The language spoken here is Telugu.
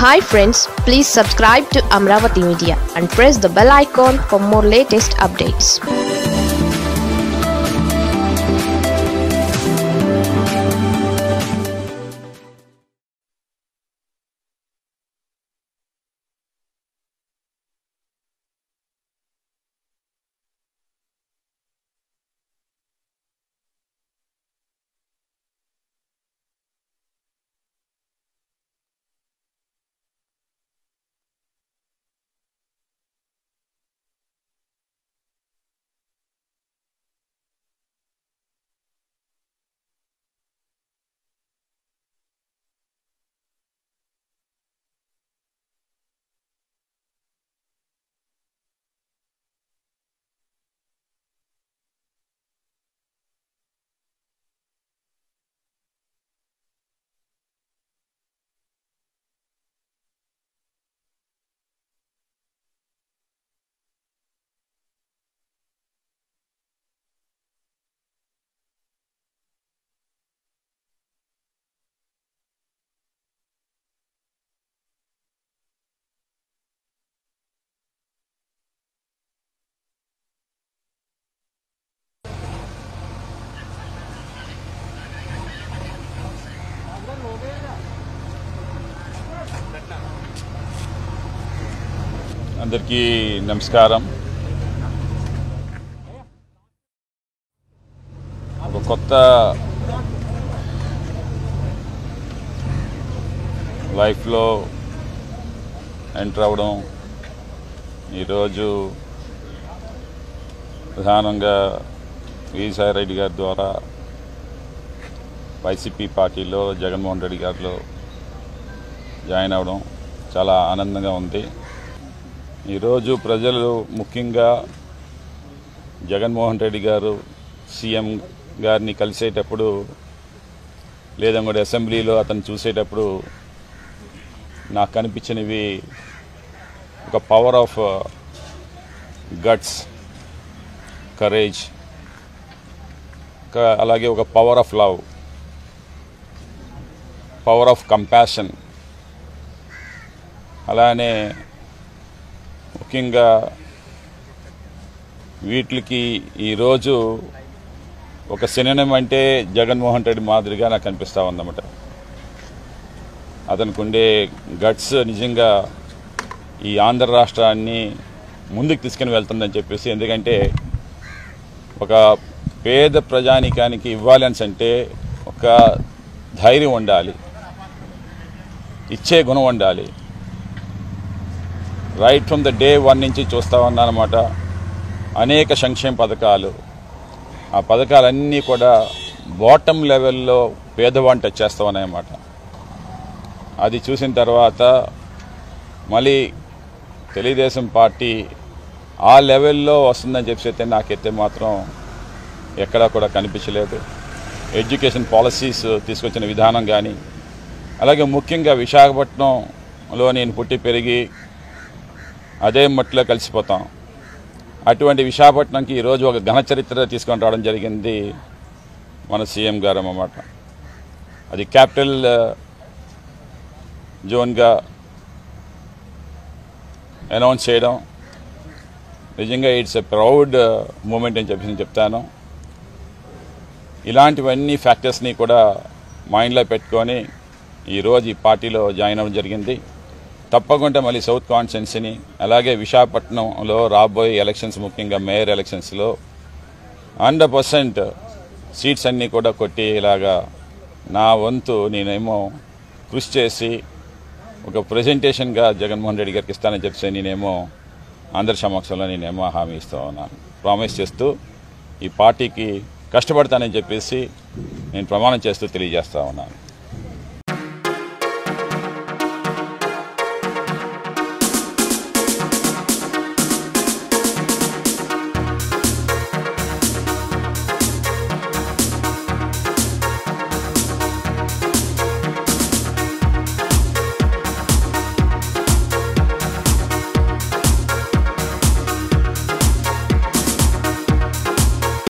hi friends please subscribe to Amaravati media and press the bell icon for more latest updates అందరికీ నమస్కారం ఒక కొత్త లైఫ్లో ఎంటర్ అవ్వడం ఈరోజు ప్రధానంగా విజయసాయి రెడ్డి గారి ద్వారా వైసీపీ పార్టీలో జగన్మోహన్ రెడ్డి గారిలో జాయిన్ అవ్వడం చాలా ఆనందంగా ఉంది ఈరోజు ప్రజలు ముఖ్యంగా జగన్మోహన్ రెడ్డి గారు సీఎం గారిని కలిసేటప్పుడు లేదా కూడా అసెంబ్లీలో అతను చూసేటప్పుడు నాకు కనిపించినవి ఒక పవర్ ఆఫ్ గట్స్ కరేజ్ అలాగే ఒక power of love power of compassion అలానే ముఖ్యంగా వీటికి ఈరోజు ఒక సినిమం అంటే జగన్మోహన్ రెడ్డి మాదిరిగా నాకు అనిపిస్తూ ఉందన్నమాట అతనికి ఉండే గట్స్ నిజంగా ఈ ఆంధ్ర రాష్ట్రాన్ని ముందుకు తీసుకుని వెళ్తుందని చెప్పేసి ఎందుకంటే ఒక పేద ప్రజానికానికి ఇవ్వాలన్స్ అంటే ఒక ధైర్యం ఉండాలి ఇచ్చే గుణం ఉండాలి right from the day one నుంచి చూస్తూ ఉన్నానమాట అనేక సంక్షేమ పథకాలు ఆ పథకాలన్నీ కూడా బాటమ్ లెవెల్లో పేదవాడిని టచ్ చేస్తూ ఉన్నాయన్నమాట అది చూసిన తర్వాత మళ్ళీ తెలుగుదేశం పార్టీ ఆ లెవెల్లో వస్తుందని చెప్పి అయితే నాకైతే మాత్రం ఎక్కడా కూడా కనిపించలేదు ఎడ్యుకేషన్ పాలసీస్ తీసుకొచ్చిన విధానం కానీ అలాగే ముఖ్యంగా విశాఖపట్నంలో నేను పుట్టి పెరిగి అదే మట్టిలో కలిసిపోతాం అటువంటి విశాఖపట్నంకి ఈరోజు ఒక ఘన చరిత్ర తీసుకొని రావడం జరిగింది మన సీఎం గారు అన్నమాట అది క్యాపిటల్ జోన్గా అనౌన్స్ చేయడం నిజంగా ఇట్స్ ఎ ప్రౌడ్ మూమెంట్ అని చెప్పి నేను చెప్తాను ఇలాంటివన్నీ ఫ్యాక్టర్స్ని కూడా మైండ్లో పెట్టుకొని ఈరోజు ఈ పార్టీలో జాయిన్ అవ్వడం జరిగింది తప్పకుండా మళ్ళీ సౌత్ కాన్స్టిట్యున్సీని అలాగే విశాఖపట్నంలో రాబోయే ఎలక్షన్స్ ముఖ్యంగా మేయర్ ఎలక్షన్స్లో హండ్రెడ్ పర్సెంట్ సీట్స్ అన్నీ కూడా కొట్టేలాగా నా వంతు నేనేమో కృషి చేసి ఒక ప్రజెంటేషన్గా జగన్మోహన్ రెడ్డి గారికి ఇస్తానని చెప్పి నేనేమో అందరి సమక్షంలో నేనేమో హామీ ఇస్తూ ఉన్నాను ప్రామిస్ చేస్తూ ఈ పార్టీకి కష్టపడతానని చెప్పేసి నేను ప్రమాణం చేస్తూ తెలియజేస్తా ఉన్నాను